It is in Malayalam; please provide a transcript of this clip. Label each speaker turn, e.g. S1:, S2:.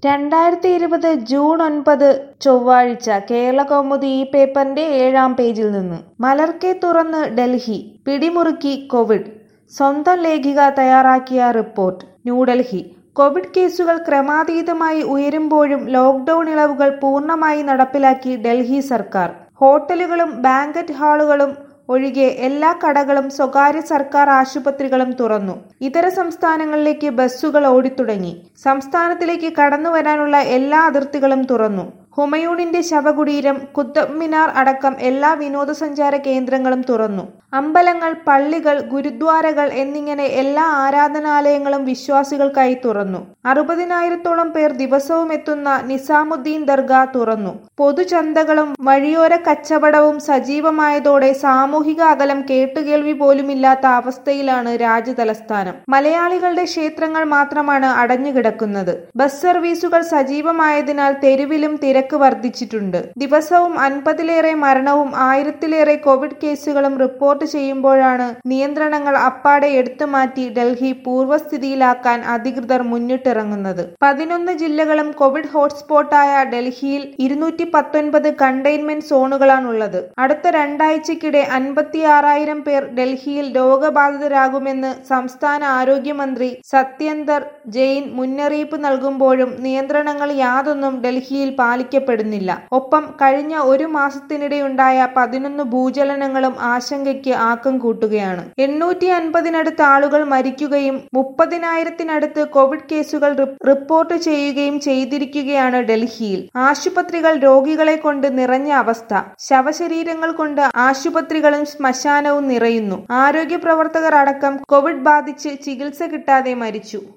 S1: രണ്ടായിരത്തി ഇരുപത് ജൂൺ ഒൻപത് ചൊവ്വാഴ്ച കേരളകൗമുദി ഈ പേപ്പറിന്റെ ഏഴാം പേജിൽ നിന്ന് മലർക്കെ തുറന്ന് ഡൽഹി പിടിമുറുക്കി കോവിഡ് സ്വന്തം ലേഖിക തയ്യാറാക്കിയ റിപ്പോർട്ട് ന്യൂഡൽഹി കോവിഡ് കേസുകൾ ക്രമാതീതമായി ഉയരുമ്പോഴും ലോക്ഡൌൺ ഇളവുകൾ പൂർണ്ണമായി നടപ്പിലാക്കി ഡൽഹി സർക്കാർ ഹോട്ടലുകളും ബാങ്കറ്റ് ഹാളുകളും ഒഴികെ എല്ലാ കടകളും സ്വകാര്യ സർക്കാർ ആശുപത്രികളും തുറന്നു ഇതര സംസ്ഥാനങ്ങളിലേക്ക് ബസ്സുകൾ ഓടിത്തുടങ്ങി സംസ്ഥാനത്തിലേക്ക് കടന്നുവരാനുള്ള എല്ലാ അതിർത്തികളും തുറന്നു ഹുമയൂണിന്റെ ശവകുടീരം കുത്തബ് മിനാർ അടക്കം എല്ലാ വിനോദസഞ്ചാര കേന്ദ്രങ്ങളും തുറന്നു അമ്പലങ്ങൾ പള്ളികൾ ഗുരുദ്വാരകൾ എന്നിങ്ങനെ എല്ലാ ആരാധനാലയങ്ങളും വിശ്വാസികൾക്കായി തുറന്നു അറുപതിനായിരത്തോളം പേർ ദിവസവും എത്തുന്ന നിസാമുദ്ദീൻ ദർഗ തുറന്നു പൊതുചന്തകളും വഴിയോര കച്ചവടവും സജീവമായതോടെ സാമൂഹിക അകലം കേട്ടുകേൾവി പോലുമില്ലാത്ത അവസ്ഥയിലാണ് രാജ്യതലസ്ഥാനം മലയാളികളുടെ ക്ഷേത്രങ്ങൾ മാത്രമാണ് അടഞ്ഞുകിടക്കുന്നത് ബസ് സർവീസുകൾ സജീവമായതിനാൽ തെരുവിലും തിരക്ക് വർദ്ധിച്ചിട്ടുണ്ട് ദിവസവും അൻപതിലേറെ മരണവും ആയിരത്തിലേറെ കോവിഡ് കേസുകളും റിപ്പോർട്ട് ചെയ്യുമ്പോഴാണ് നിയന്ത്രണങ്ങൾ അപ്പാടെ എടുത്തുമാറ്റി ഡൽഹി പൂർവ്വസ്ഥിതിയിലാക്കാൻ അധികൃതർ മുന്നിട്ടിറങ്ങുന്നത് പതിനൊന്ന് ജില്ലകളും കോവിഡ് ഹോട്ട്സ്പോട്ടായ ഡൽഹിയിൽ ഇരുന്നൂറ്റി പത്തൊൻപത് കണ്ടെയ്ൻമെന്റ് സോണുകളാണുള്ളത് അടുത്ത രണ്ടാഴ്ചക്കിടെ അൻപത്തിയാറായിരം പേർ ഡൽഹിയിൽ രോഗബാധിതരാകുമെന്ന് സംസ്ഥാന ആരോഗ്യമന്ത്രി സത്യന്തർ ജെയിൻ മുന്നറിയിപ്പ് നൽകുമ്പോഴും നിയന്ത്രണങ്ങൾ യാതൊന്നും ഡൽഹിയിൽ പാലിക്കപ്പെടുന്നില്ല ഒപ്പം കഴിഞ്ഞ ഒരു മാസത്തിനിടെയുണ്ടായ പതിനൊന്ന് ഭൂചലനങ്ങളും ആശങ്കയ്ക്ക് ആക്കം കൂട്ടുകയാണ് എണ്ണൂറ്റി അൻപതിനടുത്ത് ആളുകൾ മരിക്കുകയും മുപ്പതിനായിരത്തിനടുത്ത് കോവിഡ് കേസുകൾ റിപ്പോർട്ട് ചെയ്യുകയും ചെയ്തിരിക്കുകയാണ് ഡൽഹിയിൽ ആശുപത്രികൾ രോഗികളെ കൊണ്ട് നിറഞ്ഞ അവസ്ഥ ശവശരീരങ്ങൾ കൊണ്ട് ആശുപത്രികളും ശ്മശാനവും നിറയുന്നു ആരോഗ്യ പ്രവർത്തകർ അടക്കം കോവിഡ് ബാധിച്ച് ചികിത്സ കിട്ടാതെ മരിച്ചു